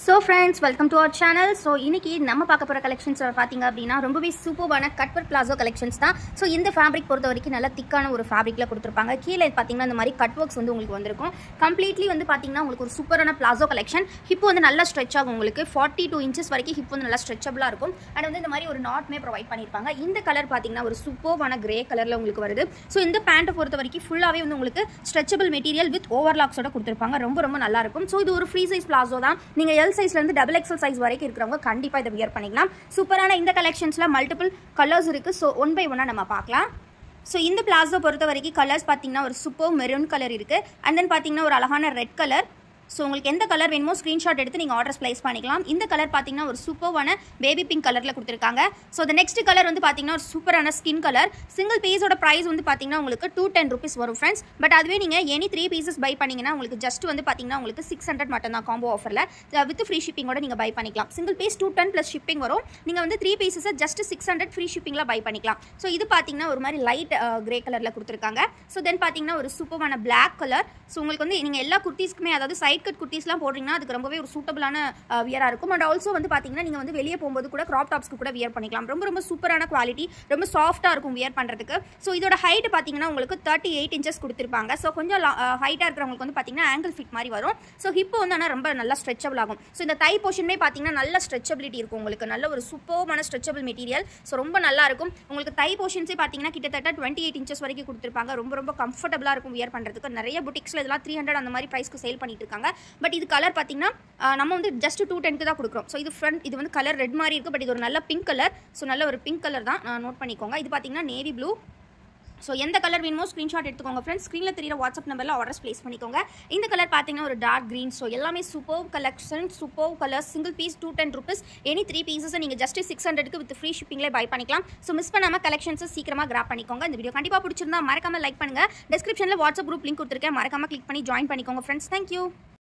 so friends welcome to our channel so இன்னைக்கு நம்ம பார்க்க போகிற கலெக்ஷன்ஸ் பார்த்தீங்க அப்படின்னா ரொம்பவே சூப்பர்வான கட்வர் பிளாசோ கலெக்ஷன்ஸ் தான் ஸோ இந்த ஃபேப்ரிக் பொறுத்த வரைக்கும் நல்ல திக்கான ஒரு ஃபேப்ரிக்கில் கொடுத்துருப்பாங்க கீழே பார்த்தீங்கன்னா இந்த மாதிரி கட் ஒர்க்ஸ் வந்து உங்களுக்கு வந்திருக்கும் கம்ப்ளீட்லி வந்து பார்த்தீங்கன்னா உங்களுக்கு ஒரு சூப்பரான பிளாசோ கலெக்ஷன் ஹிப் வந்து நல்லா ஸ்ட்ரெச் ஆகும் உங்களுக்கு ஃபார்ட்டி டூ இன்ச்சஸ் வரைக்கும் ஹிப் வந்து நல்லா ஸ்ட்ரெச்சபிளாக இருக்கும் அண்ட் வந்து இந்த மாதிரி ஒரு நாட்மே ப்ரொவைட் பண்ணியிருப்பாங்க இந்த கலர் பார்த்தீங்கன்னா ஒரு சூப்பர்வான கிரே கலரில் உங்களுக்கு வருது ஸோ இந்த பேண்ட்டை பொறுத்த வரைக்கும் ஃபுல்லாகவே வந்து உங்களுக்கு ஸ்ட்ரெச்சபிள் மெட்டீரியல் வித் ஓவர்லாக்ஸோட கொடுத்துருப்பாங்க ரொம்ப ரொம்ப நல்லா இருக்கும் ஸோ இது ஒரு ஃப்ரீ சைஸ் பிளாசோ தான் நீங்கள் எல் சைஸ்லேருந்து டபுள் எக்ஸல் சைஸ் வரைக்கும் இருக்கிறவங்க கண்டிப்பாக இதை வியர் பண்ணிக்கலாம் சூப்பரான இந்த கலெக்ஷன்ஸில் மல்டிபிள் கலர்ஸ் இருக்குது ஸோ ஒன் பை ஒன்னாக நம்ம பார்க்கலாம் ஸோ இந்த பிளாசோ பொறுத்த வரைக்கும் கலர்ஸ் பார்த்தீங்கன்னா ஒரு சூப்பர் மெரூன் கலர் இருக்குது அண்ட் தென் பார்த்தீங்கன்னா ஒரு அழகான ரெட் கலர் ஸோ உங்களுக்கு எந்த கலர் வேணுமோ ஸ்க்ரீன்ஷாட் எடுத்து நீங்கள் ஆர்டர்ஸ் ப்ளேஸ் பண்ணிக்கலாம் இந்த கலர் பார்த்தீங்கன்னா ஒரு சூப்பர்வான பேபி பிங்க் கலரில் கொடுத்துருக்காங்க ஸோ the நெக்ஸ்ட் கலர் வந்து பார்த்தீங்கன்னா ஒரு சூப்பரான ஸ்கின் கலர் சிங்கிள் பீஸோட ப்ரைஸ் வந்து பார்த்தீங்கன்னா உங்களுக்கு டூ டென் ருபீஸ் வரும் ஃப்ரெண்ட்ஸ் பட் அதுவே நீங்கள் எனி த்ரீ பீசஸ் பை பண்ணீங்கன்னா உங்களுக்கு ஜஸ்ட் வந்து பார்த்தீங்கன்னா உங்களுக்கு சிக்ஸ் ஹண்ட்ரட் மட்டும் தான் காம்போ ஆஃபரில் வித் ஃப்ரீ ஷிப்பிங்கோட நீங்கள் பை பண்ணிக்கலாம் single piece two ten plus shipping வரும் நீங்கள் வந்து த்ரீ பீசஸை ஜஸ்ட் சிக்ஸ் ஹண்ட்ரட் ஃப்ரீ ஷிப்பிங்கில் பை பண்ணிக்கலாம் ஸோ இது பார்த்தீங்கன்னா ஒரு மாதிரி லைட் கிரே கலரில் கொடுத்துருக்காங்க ஸோ தென் பார்த்தீங்கன்னா ஒரு சூப்பரான பிளாக் கலர் ஸோ உங்களுக்கு வந்து நீங்கள் எல்லா குர்த்திஸ்க்குமே அதாவது சைட் கட் குர்த்திஸ்லாம் போடுறீங்கன்னா அதுக்கு ரொம்பவே ஒரு சூட்டபிளான வியராக இருக்கும் அண்ட் ஆல்சோ வந்து பார்த்தீங்கன்னா நீங்கள் வந்து வெளியே போகும்போது கூட கிராப் டாப்ஸ்க்கு கூட வியர் பண்ணிக்கலாம் ரொம்ப ரொம்ப சூப்பரான குவாலிட்டி ரொம்ப சாஃப்ட்டாக இருக்கும் வியர் பண்ணுறதுக்கு ஸோ இதோட ஹைட் பார்த்தீங்கன்னா உங்களுக்கு தேர்ட்டி எயிட் இன்ச்சஸ் கொடுத்துருப்பாங்க ஸோ கொஞ்சம் ஹைட்டாக இருக்கிறவங்களுக்கு வந்து பார்த்தீங்கன்னா ஆங்கிள் ஃபிட் மாதிரி வரும் ஸோ ஹிப் வந்து ஆனால் ரொம்ப நல்லா ஸ்ட்ரெச்சபிள் ஆகும் ஸோ இந்த தை போர்ஷனே பார்த்தீங்கன்னா நல்ல ஸ்ட்ரெச்சபிலிட்டி இருக்கும் உங்களுக்கு நல்ல ஒரு சூப்பர்மான ஸ்ட்ரெச்சபிள் மெட்டீரியல் ஸோ ரொம்ப நல்லா இருக்கும் உங்களுக்கு தை போர்ஷன்ஸே பார்த்தீங்கன்னா கிட்டத்தட்ட டுவெண்ட்டி எயிட் இன்ச்சஸ் வரைக்கும் கொடுத்துருப்பாங்க ரொம்ப ரொம்ப கம்ஃபர்டபுளாக இருக்கும் வியர் பண்ணுறதுக்கு நிறைய புட்டிக்ஸில் இதெல்லாம் த்ரீ ஹண்ட்ரட் அந்த மாதிரி ப்ரைஸ்க்கு சேல் பண்ணிட்டு இருக்காங்க பட் இது கலர் பார்த்தீங்கன்னா ஆஹ், நம்ம வந்து ஜஸ்ட் டூ டென்க்கு தான் கொடுக்குறோம் ஸோ இது ஃப்ரண்ட் இது வந்து கலர் ரெட் மாதிரி இருக்குது பட் இது ஒரு நல்ல பிங்க் கலர் ஸோ நல்ல ஒரு பிங்க் கலர் தான் நோட் பண்ணிக்கோங்க இது பார்த்தீங்கன்னா நேவி ப்ளூ ஸோ எந்த கலர் வேணுமோ ஸ்க்ரீன்ஷாட் எடுத்துக்கோங்க ஃப்ரெண்ட்ஸ் ஸ்க்ரீனில் தெரியிற வாட்ஸ்அப் நம்பரில் ஆர்டர்ஸ் ப்ளேஸ் பண்ணிக்கோங்க இந்த கலர் பார்த்தீங்கன்னா ஒரு டார்க் க்ரீன் ஸோ எல்லாமே super collection super colour single piece two ten rupees any three pieces நீங்கள் ஜஸ்ட் சிக்ஸ் ஹண்ட்ரட்க்கு வித் ஃப்ரீ ஷிப்பிங்லேயே பை பண்ணிக்கலாம் ஸோ மிஸ் பண்ணாமல் கலெக்ஷன்ஸை சீக்கிரமாக கிராப் பண்ணிக்கோங்க இந்த வீடியோ கண்டிப்பாக பிடிச்சிருந்தா மறக்காம லைக் பண்ணுங்கள் டிஸ்கிரிப்ஷனில் வாட்ஸ்அப் குரூப் லிங்க் கொடுத்துருக்கேன் மறக்காம கிளிக் பண்ணி ஜாயின் பண்ணிக்கோங்க ஃப்ரெண்ட்ஸ் தேங்க்யூ